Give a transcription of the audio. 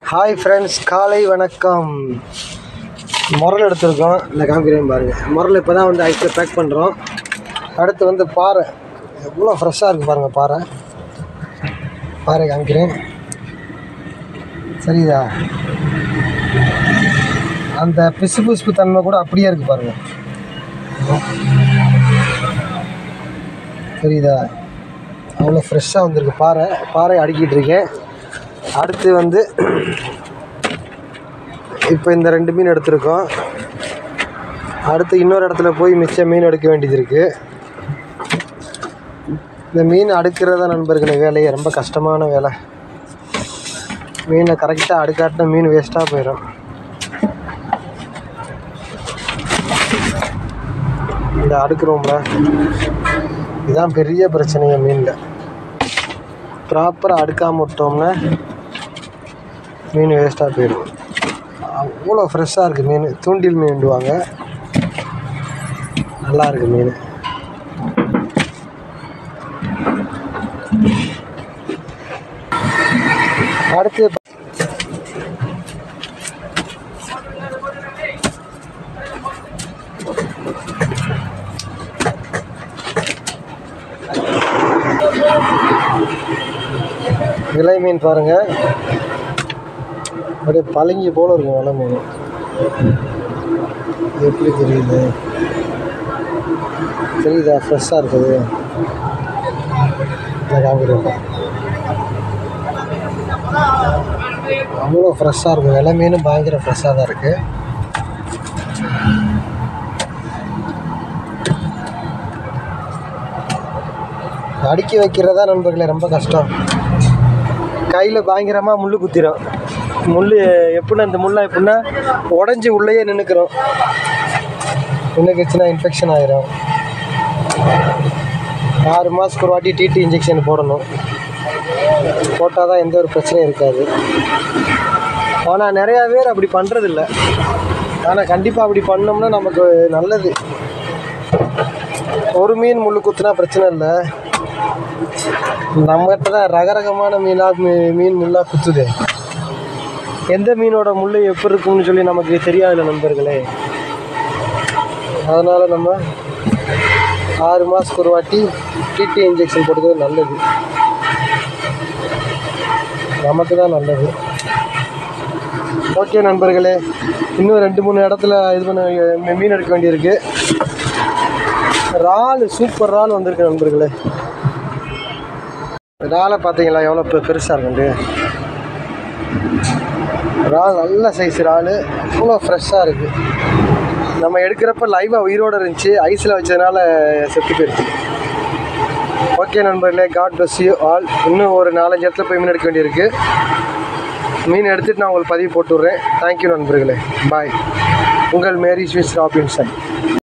hi friends காலை வணக்கம் முரல் எடுத்திருக்கோம் இந்த காமிக்கிறேன் பாருங்கள் முரல் இப்போ தான் வந்து ஐஸில் பேக் பண்ணுறோம் அடுத்து வந்து பாறை எவ்வளோ ஃப்ரெஷ்ஷாக இருக்குது பாருங்கள் பாறை பாறை காமிக்கிறேன் சரிதா அந்த பிசு பிசுப்பு தன்மை கூட அப்படியே இருக்குது பாருங்கள் தெரியுதா அவ்வளோ ஃப்ரெஷ்ஷாக வந்திருக்கு பாறை பாறை அடுக்கிட்டு இருக்கேன் அடுத்து வந்து இப்போ இந்த ரெண்டு மீன் எடுத்திருக்கோம் அடுத்து இன்னொரு இடத்துல போய் மிச்ச மீன் எடுக்க வேண்டியது இருக்குது இந்த மீன் அடுக்கிறதா நண்பர்களே வேலையே ரொம்ப கஷ்டமான வேலை மீனை கரெக்டாக அடுக்காட்டின மீன் வேஸ்ட்டாக போயிடும் இந்த அடுக்கிறோம்ல இதுதான் பெரிய பிரச்சனைங்க மீனில் ப்ராப்பராக அடுக்காம விட்டோம்னா மீன் வேஸ்ட்டாக போயிடும் அவ்வளோ ஃப்ரெஷ்ஷாக இருக்குது மீன் தூண்டில் மீன்டுவாங்க நல்லா இருக்குது மீன் அடுத்து விலை மீன் பாருங்கள் அப்படியே பழங்கி போல இருக்கும் விலை மீன் இது எப்படி தெரியுது தெரியுதா ஃப்ரெஷ்ஷாக இருக்குது இதை காமிக்கிறேன் அவ்வளோ ஃப்ரெஷ்ஷாக இருக்கும் விலை மீனும் பயங்கர ஃப்ரெஷ்ஷாக தான் இருக்குது அடுக்கி வைக்கிறதா நண்பர்களே ரொம்ப கஷ்டம் கையில் பயங்கரமாக முள் குத்திரும் முள் எப்படின்னா இந்த முள்ளை எப்படின்னா உடஞ்சி உள்ளேயே நின்றுக்கிறோம் நின்றுக்குச்சுன்னா இன்ஃபெக்ஷன் ஆயிரும் ஆறு மாதத்துக்கு ஒரு வாட்டி டிடி இன்ஜெக்ஷன் போடணும் போட்டால் தான் எந்த ஒரு பிரச்சனையும் இருக்காது ஆனால் நிறையா பேர் அப்படி பண்ணுறதில்ல ஆனால் கண்டிப்பாக அப்படி பண்ணோம்னா நமக்கு நல்லது ஒரு மீன் முள் குத்துனா பிரச்சனை இல்லை நம்மகிட்ட தான் ரகரகமான மீனாக மீ மீன் முள்ளாக குத்துது எந்த மீனோட முள் எப்படி இருக்கும்னு சொல்லி நமக்கு தெரியாதுல்ல நண்பர்களே அதனால் நம்ம ஆறு மாதத்துக்கு ஒரு வாட்டி டிடி இன்ஜெக்ஷன் போட்டுக்கிறது நல்லது நமக்கு தான் நல்லது ஓகே நண்பர்களே இன்னும் ரெண்டு மூணு இடத்துல இது பண்ண மீ- மீன் எடுக்க வேண்டியிருக்கு இறால் சூப்பர் இறால் வந்திருக்கு நண்பர்களே இறாலை பார்த்தீங்களா எவ்வளோ பெ பெருசாக இருக்குண்டு இறால் நல்ல சைஸ் இறால் அவ்வளோ ஃப்ரெஷ்ஷாக இருக்குது நம்ம எடுக்கிறப்ப லைவாக உயிரோடு இருந்துச்சு ஐஸில் வச்சதுனால செத்து போயிடுச்சு ஓகே நண்பர்களே காட் bless யூ ஆல் இன்னும் ஒரு நாலஞ்சு இடத்துல போய் மீன் எடுக்க வேண்டியிருக்கு மீன் எடுத்துகிட்டு நான் உங்களுக்கு பதிவு போட்டு விட்றேன் தேங்க்யூ நண்பர்களே பாய் உங்கள் மேரி ஸ்வீட்ஸ் ராபின்சன்